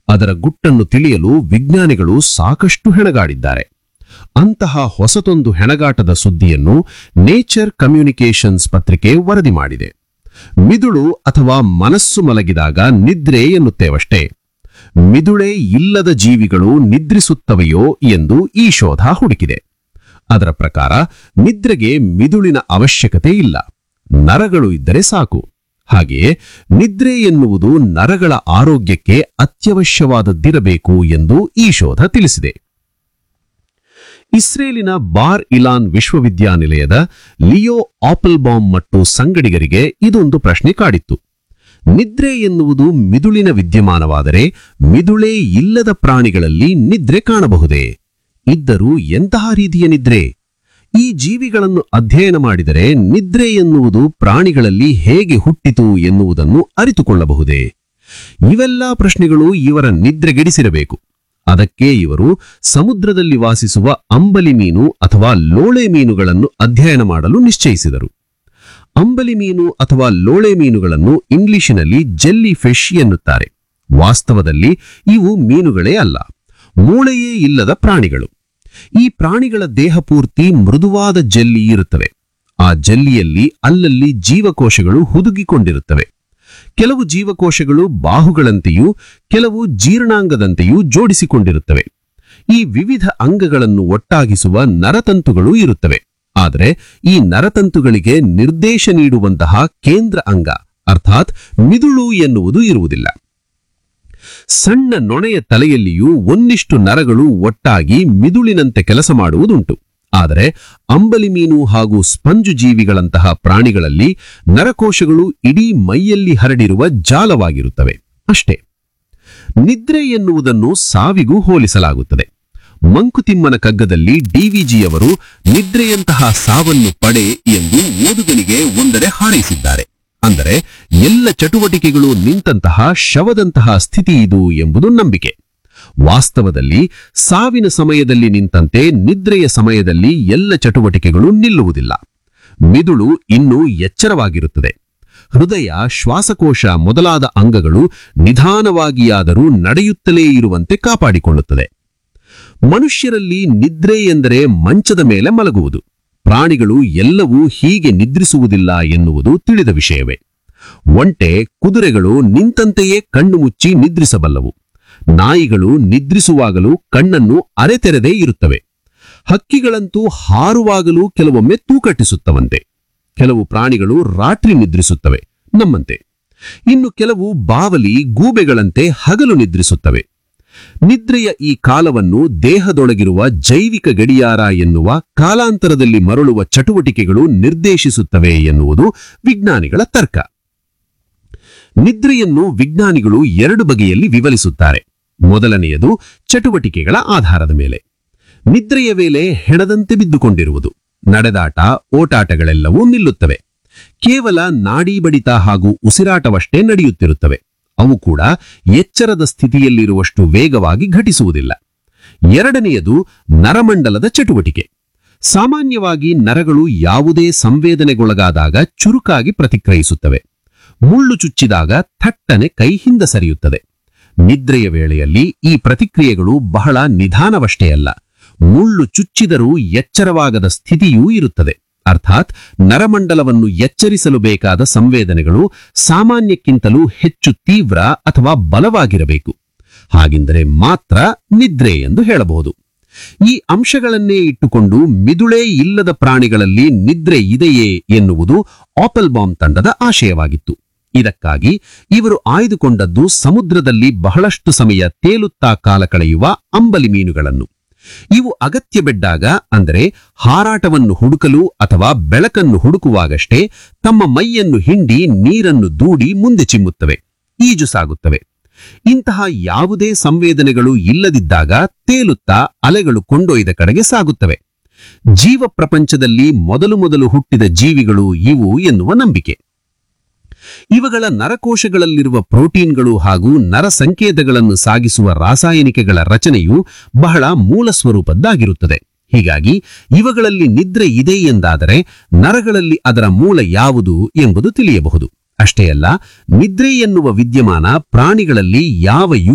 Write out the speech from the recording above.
ಅದರ ಗುಟ್ಟನ್ನು ತಿಳಿಯಲು ವಿಜ್ಞಾನಿಗಳು ಸಾಕಷ್ಟು ಹೆಣಗಾಡಿದ್ದಾರೆ ಅಂತಹ ಹೊಸತೊಂದು ಹೆಣಗಾಟದ ಸುದ್ದಿಯನ್ನು ನೇಚರ್ ಕಮ್ಯುನಿಕೇಷನ್ಸ್ ಪತ್ರಿಕೆ ವರದಿ ಮಾಡಿದೆ ಮಿದುಳು ಅಥವಾ ಮನಸ್ಸು ಮಲಗಿದಾಗ ನಿದ್ರೆ ಎನ್ನುತ್ತೇವಷ್ಟೇ ಮಿದುಳೇ ಇಲ್ಲದ ಜೀವಿಗಳು ನಿದ್ರಿಸುತ್ತವೆಯೋ ಎಂದು ಈ ಶೋಧ ಹುಡುಕಿದೆ ಅದರ ಪ್ರಕಾರ ನಿದ್ರೆಗೆ ಮಿದುಳಿನ ಅವಶ್ಯಕತೆ ಇಲ್ಲ ನರಗಳು ಇದ್ದರೆ ಸಾಕು ಹಾಗೆಯೇ ನಿದ್ರೆ ಎನ್ನುವುದು ನರಗಳ ಆರೋಗ್ಯಕ್ಕೆ ಅತ್ಯವಶ್ಯವಾದದ್ದಿರಬೇಕು ಎಂದು ಈ ಶೋಧ ತಿಳಿಸಿದೆ ಇಸ್ರೇಲಿನ ಬಾರ್ ಇಲಾನ್ ವಿಶ್ವವಿದ್ಯಾನಿಲಯದ ಲಿಯೋ ಆಪಲ್ಬಾಮ್ ಮತ್ತು ಸಂಗಡಿಗರಿಗೆ ಇದೊಂದು ಪ್ರಶ್ನೆ ಕಾಡಿತ್ತು ನಿದ್ರೆ ಎನ್ನುವುದು ಮಿದುಳಿನ ವಿದ್ಯಮಾನವಾದರೆ ಮಿದುಳೇ ಇಲ್ಲದ ಪ್ರಾಣಿಗಳಲ್ಲಿ ನಿದ್ರೆ ಕಾಣಬಹುದೇ ಇದ್ದರೂ ಎಂತಹ ರೀತಿಯ ನಿದ್ರೆ ಈ ಜೀವಿಗಳನ್ನು ಅಧ್ಯಯನ ಮಾಡಿದರೆ ನಿದ್ರೆ ಎನ್ನುವುದು ಪ್ರಾಣಿಗಳಲ್ಲಿ ಹೇಗೆ ಹುಟ್ಟಿತು ಎನ್ನುವುದನ್ನು ಅರಿತುಕೊಳ್ಳಬಹುದೇ ಇವೆಲ್ಲಾ ಪ್ರಶ್ನೆಗಳು ಇವರ ನಿದ್ರೆಗೆಡಿಸಿರಬೇಕು ಅದಕ್ಕೆ ಇವರು ಸಮುದ್ರದಲ್ಲಿ ವಾಸಿಸುವ ಅಂಬಲಿ ಮೀನು ಅಥವಾ ಲೋಳೆ ಮೀನುಗಳನ್ನು ಅಧ್ಯಯನ ಮಾಡಲು ನಿಶ್ಚಯಿಸಿದರು ಅಂಬಲಿ ಮೀನು ಅಥವಾ ಲೋಳೆ ಮೀನುಗಳನ್ನು ಇಂಗ್ಲಿಶಿನಲ್ಲಿ ಜೆಲ್ಲಿ ಫಿಶ್ ಎನ್ನುತ್ತಾರೆ ವಾಸ್ತವದಲ್ಲಿ ಇವು ಮೀನುಗಳೇ ಅಲ್ಲ ಮೂಳೆಯೇ ಇಲ್ಲದ ಪ್ರಾಣಿಗಳು ಈ ಪ್ರಾಣಿಗಳ ದೇಹ ಪೂರ್ತಿ ಮೃದುವಾದ ಜೆಲ್ಲಿ ಇರುತ್ತವೆ ಆ ಜೆಲ್ಲಿಯಲ್ಲಿ ಅಲ್ಲಲ್ಲಿ ಜೀವಕೋಶಗಳು ಹುದುಗಿಕೊಂಡಿರುತ್ತವೆ ಕೆಲವು ಜೀವಕೋಶಗಳು ಬಾಹುಗಳಂತೆಯೂ ಕೆಲವು ಜೀರ್ಣಾಂಗದಂತೆಯೂ ಜೋಡಿಸಿಕೊಂಡಿರುತ್ತವೆ ಈ ವಿವಿಧ ಅಂಗಗಳನ್ನು ಒಟ್ಟಾಗಿಸುವ ನರತಂತುಗಳು ಇರುತ್ತವೆ ಆದರೆ ಈ ನರತಂತುಗಳಿಗೆ ನಿರ್ದೇಶ ನೀಡುವಂತಹ ಕೇಂದ್ರ ಅಂಗ ಅರ್ಥಾತ್ ಮಿದುಳು ಎನ್ನುವುದು ಇರುವುದಿಲ್ಲ ಸಣ್ಣ ನೊಣೆಯ ತಲೆಯಲ್ಲಿಯೂ ಒಂದಿಷ್ಟು ನರಗಳು ಒಟ್ಟಾಗಿ ಮಿದುಳಿನಂತೆ ಕೆಲಸ ಮಾಡುವುದುಂಟು ಆದರೆ ಅಂಬಲಿ ಮೀನು ಹಾಗೂ ಸ್ಪಂಜು ಜೀವಿಗಳಂತಹ ಪ್ರಾಣಿಗಳಲ್ಲಿ ನರಕೋಶಗಳು ಇಡೀ ಮೈಯಲ್ಲಿ ಹರಡಿರುವ ಜಾಲವಾಗಿರುತ್ತವೆ ಅಷ್ಟೇ ನಿದ್ರೆ ಎನ್ನುವುದನ್ನು ಸಾವಿಗೂ ಹೋಲಿಸಲಾಗುತ್ತದೆ ಮಂಕುತಿಮ್ಮನ ಕಗ್ಗದಲ್ಲಿ ಡಿವಿಜಿಯವರು ನಿದ್ರೆಯಂತಹ ಸಾವನ್ನು ಪಡೆ ಎಂದು ಓದುಗನಿಗೆ ಒಂದೆಡೆ ಹಾರೈಸಿದ್ದಾರೆ ಅಂದರೆ ಎಲ್ಲ ಚಟುವಟಿಕೆಗಳು ನಿಂತಹ ಶವದಂತಹ ಸ್ಥಿತಿ ಇದು ಎಂಬುದು ನಂಬಿಕೆ ವಾಸ್ತವದಲ್ಲಿ ಸಾವಿನ ಸಮಯದಲ್ಲಿ ನಿಂತಂತೆ ನಿದ್ರೆಯ ಸಮಯದಲ್ಲಿ ಎಲ್ಲ ಚಟುವಟಿಕೆಗಳು ನಿಲ್ಲುವುದಿಲ್ಲ ಮಿದುಳು ಇನ್ನೂ ಎಚ್ಚರವಾಗಿರುತ್ತದೆ ಹೃದಯ ಶ್ವಾಸಕೋಶ ಮೊದಲಾದ ಅಂಗಗಳು ನಿಧಾನವಾಗಿಯಾದರೂ ನಡೆಯುತ್ತಲೇ ಇರುವಂತೆ ಕಾಪಾಡಿಕೊಳ್ಳುತ್ತದೆ ಮನುಷ್ಯರಲ್ಲಿ ನಿದ್ರೆ ಎಂದರೆ ಮಂಚದ ಮೇಲೆ ಮಲಗುವುದು ಪ್ರಾಣಿಗಳು ಎಲ್ಲವೂ ಹೀಗೆ ನಿದ್ರಿಸುವುದಿಲ್ಲ ಎನ್ನುವುದು ತಿಳಿದ ವಿಷಯವೇ ಒಂಟೆ ಕುದುರೆಗಳು ನಿಂತಂತೆಯೇ ಕಣ್ಣು ಮುಚ್ಚಿ ನಿದ್ರಿಸಬಲ್ಲವು ನಾಯಿಗಳು ನಿದ್ರಿಸುವಾಗಲೂ ಕಣ್ಣನ್ನು ಅರೆತೆರೆದೇ ಇರುತ್ತವೆ ಹಕ್ಕಿಗಳಂತೂ ಹಾರುವಾಗಲೂ ಕೆಲವೊಮ್ಮೆ ತೂಕಟ್ಟಿಸುತ್ತವಂತೆ ಕೆಲವು ಪ್ರಾಣಿಗಳು ರಾತ್ರಿ ನಿದ್ರಿಸುತ್ತವೆ ನಮ್ಮಂತೆ ಇನ್ನು ಕೆಲವು ಬಾವಲಿ ಗೂಬೆಗಳಂತೆ ಹಗಲು ನಿದ್ರಿಸುತ್ತವೆ ನಿದ್ರೆಯ ಈ ಕಾಲವನ್ನು ದೇಹದೊಳಗಿರುವ ಜೈವಿಕ ಗಡಿಯಾರ ಎನ್ನುವ ಕಾಲಾಂತರದಲ್ಲಿ ಮರಳುವ ಚಟುವಟಿಕೆಗಳು ನಿರ್ದೇಶಿಸುತ್ತವೆ ಎನ್ನುವುದು ವಿಜ್ಞಾನಿಗಳ ತರ್ಕ ನಿದ್ರೆಯನ್ನು ವಿಜ್ಞಾನಿಗಳು ಎರಡು ಬಗೆಯಲ್ಲಿ ವಿವರಿಸುತ್ತಾರೆ ಮೊದಲನೆಯದು ಚಟುವಟಿಕೆಗಳ ಆಧಾರದ ಮೇಲೆ ನಿದ್ರೆಯ ವೇಳೆ ಹೆಣದಂತೆ ಬಿದ್ದುಕೊಂಡಿರುವುದು ನಡೆದಾಟ ಓಟಾಟಗಳೆಲ್ಲವೂ ನಿಲ್ಲುತ್ತವೆ ಕೇವಲ ನಾಡಿ ಬಡಿತ ಹಾಗೂ ಉಸಿರಾಟವಷ್ಟೇ ನಡೆಯುತ್ತಿರುತ್ತವೆ ಅವು ಕೂಡ ಎಚ್ಚರದ ಸ್ಥಿತಿಯಲ್ಲಿರುವಷ್ಟು ವೇಗವಾಗಿ ಘಟಿಸುವುದಿಲ್ಲ ಎರಡನೆಯದು ನರಮಂಡಲದ ಚಟುವಟಿಕೆ ಸಾಮಾನ್ಯವಾಗಿ ನರಗಳು ಯಾವುದೇ ಸಂವೇದನೆಗೊಳಗಾದಾಗ ಚುರುಕಾಗಿ ಪ್ರತಿಕ್ರಿಯಿಸುತ್ತವೆ ಮುಳ್ಳು ಚುಚ್ಚಿದಾಗ ಥಟ್ಟನೆ ಕೈ ಹಿಂದ ಸರಿಯುತ್ತದೆ ನಿದ್ರೆಯ ವೇಳೆಯಲ್ಲಿ ಈ ಪ್ರತಿಕ್ರಿಯೆಗಳು ಬಹಳ ನಿಧಾನವಷ್ಟೇ ಅಲ್ಲ ಮುಳ್ಳು ಚುಚ್ಚಿದರೂ ಎಚ್ಚರವಾಗದ ಸ್ಥಿತಿಯೂ ಇರುತ್ತದೆ ಅರ್ಥಾತ್ ನರಮಂಡಲವನ್ನು ಎಚ್ಚರಿಸಲು ಬೇಕಾದ ಸಂವೇದನೆಗಳು ಸಾಮಾನ್ಯಕ್ಕಿಂತಲೂ ಹೆಚ್ಚು ತೀವ್ರ ಅಥವಾ ಬಲವಾಗಿರಬೇಕು ಹಾಗೆಂದರೆ ಮಾತ್ರ ನಿದ್ರೆ ಎಂದು ಹೇಳಬಹುದು ಈ ಅಂಶಗಳನ್ನೇ ಇಟ್ಟುಕೊಂಡು ಮಿದುಳೇ ಇಲ್ಲದ ಪ್ರಾಣಿಗಳಲ್ಲಿ ನಿದ್ರೆ ಇದೆಯೇ ಎನ್ನುವುದು ಆಪಲ್ಬಾಮ್ ತಂಡದ ಆಶಯವಾಗಿತ್ತು ಇದಕ್ಕಾಗಿ ಇವರು ಆಯ್ದುಕೊಂಡದ್ದು ಸಮುದ್ರದಲ್ಲಿ ಬಹಳಷ್ಟು ಸಮಯ ತೇಲುತ್ತಾ ಕಾಲ ಕಳೆಯುವ ಅಂಬಲಿ ಮೀನುಗಳನ್ನು ಇವು ಅಗತ್ಯ ಬಿದ್ದಾಗ ಅಂದರೆ ಹಾರಾಟವನ್ನು ಹುಡುಕಲು ಅಥವಾ ಬೆಳಕನ್ನು ಹುಡುಕುವಾಗಷ್ಟೇ ತಮ್ಮ ಮೈಯನ್ನು ಹಿಂಡಿ ನೀರನ್ನು ದೂಡಿ ಮುಂದೆ ಚಿಮ್ಮುತ್ತವೆ ಈಜು ಸಾಗುತ್ತವೆ ಇಂತಹ ಯಾವುದೇ ಸಂವೇದನೆಗಳು ಇಲ್ಲದಿದ್ದಾಗ ತೇಲುತ್ತಾ ಅಲೆಗಳು ಕೊಂಡೊಯ್ದ ಕಡೆಗೆ ಸಾಗುತ್ತವೆ ಜೀವ ಪ್ರಪಂಚದಲ್ಲಿ ಮೊದಲು ಮೊದಲು ಹುಟ್ಟಿದ ಜೀವಿಗಳು ಇವು ಎನ್ನುವ ನಂಬಿಕೆ ಇವುಗಳ ನರಕೋಶಗಳಲ್ಲಿರುವ ಪ್ರೋಟೀನ್ಗಳು ಹಾಗೂ ನರ ಸಂಕೇತಗಳನ್ನು ಸಾಗಿಸುವ ರಾಸಾಯನಿಕಗಳ ರಚನೆಯು ಬಹಳ ಮೂಲ ಸ್ವರೂಪದ್ದಾಗಿರುತ್ತದೆ ಹೀಗಾಗಿ ಇವುಗಳಲ್ಲಿ ನಿದ್ರೆ ಇದೆ ಎಂದಾದರೆ ನರಗಳಲ್ಲಿ ಅದರ ಮೂಲ ಯಾವುದು ಎಂಬುದು ತಿಳಿಯಬಹುದು ಅಷ್ಟೇ ಅಲ್ಲ ನಿದ್ರೆ ಎನ್ನುವ ವಿದ್ಯಮಾನ ಪ್ರಾಣಿಗಳಲ್ಲಿ ಯಾವ